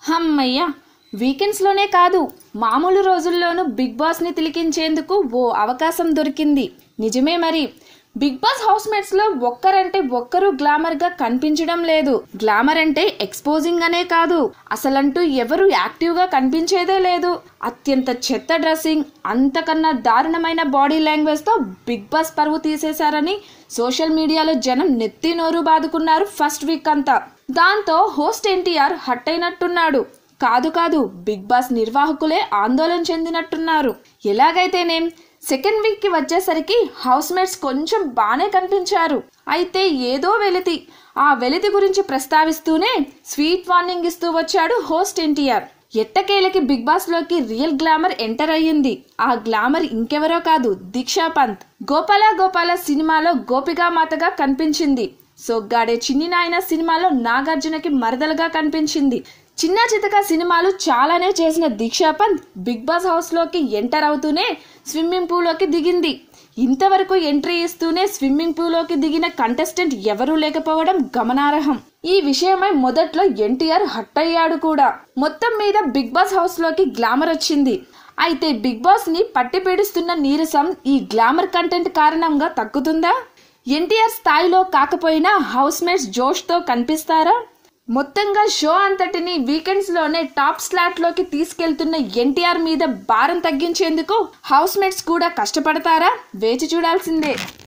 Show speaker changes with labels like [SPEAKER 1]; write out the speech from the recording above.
[SPEAKER 1] హమ్మయ్య వీకెండ్స్లోనే కాదు మామూలు రోజుల్లోనూ బిగ్ బాస్ని తిలికించేందుకు ఓ అవకాశం దొరికింది నిజమే మరి బిగ్ బాస్ హౌస్ మేట్స్ లో ఒక్కరంటే ఒక్కరు గ్లామర్ గా కనిపించడం లేదు గ్లామర్ అంటే ఎక్స్పోజింగ్ అనే కాదు అసలంటూ ఎవరు యాక్టివ్ గా కనిపించేదే లేదు అత్యంత చెత్త డ్రెస్సింగ్ అంతకన్నా దారుణమైన బాడీ లాంగ్వేజ్ తో బిగ్ బాస్ పరువు తీసేశారని సోషల్ మీడియాలో జనం నెత్తి నోరు బాదుకున్నారు ఫస్ట్ వీక్ అంతా దాంతో హోస్ట్ ఎన్టీఆర్ హట్ అయినట్టున్నాడు కాదు కాదు బిగ్ బాస్ నిర్వాహకులే ఆందోళన చెందినట్టున్నారు ఎలాగైతేనేం సెకండ్ వీక్ కి వచ్చేసరికి హౌస్ మేట్స్ కొంచెం బానే కనిపించారు అయితే ఏదో వెలితి ఆ వెలితి గురించి ప్రస్తావిస్తూనే స్వీట్ వార్నింగ్ ఇస్తూ వచ్చాడు హోస్ట్ ఎన్టీఆర్ ఎట్టకేలకి బిగ్ బాస్ లోకి రియల్ గ్లామర్ ఎంటర్ అయ్యింది ఆ గ్లామర్ ఇంకెవరో కాదు దీక్షా పంత్ గోపాల గోపాల సినిమాలో గోపిగా మాతగా కనిపించింది సొగ్గాడే చిన్ని నాయన సినిమాలో నాగార్జునకి మరదలుగా కనిపించింది చిన్న చితక సినిమాలు చాలానే చేసిన Deeksha Panth Bigg Boss house లోకి ఎంటర్ అవుతూనే స్విమ్మింగ్ పూల్లోకి దిగింది ఇంతవరకు ఎంట్రీ ఇస్తూనే స్విమ్మింగ్ పూల్లోకి దిగిన కంటెస్టెంట్ ఎవరూ లేకపోవడం గమనార్హం ఈ విషయమై మొదట్లో ఎన్టీఆర్ హట్ అయ్యాడు కూడా మొత్తం మీద బిగ్ బాస్ హౌస్ లోకి గ్లామర్ వచ్చింది అయితే బిగ్ బాస్ ని పట్టి పీడిస్తున్న నీరసం ఈ గ్లామర్ కంటెంట్ కారణంగా తగ్గుతుందా ఎన్టీఆర్ స్థాయిలో కాకపోయినా హౌస్ మేట్స్ జోష్తో కనిపిస్తారా మొత్తంగా షో అంతటిని వీకెండ్స్ లోనే టాప్ స్లాట్ లోకి తీసుకెళ్తున్న ఎన్టీఆర్ మీద భారం తగ్గించేందుకు హౌస్ మేట్స్ కూడా కష్టపడతారా వేచి చూడాల్సిందే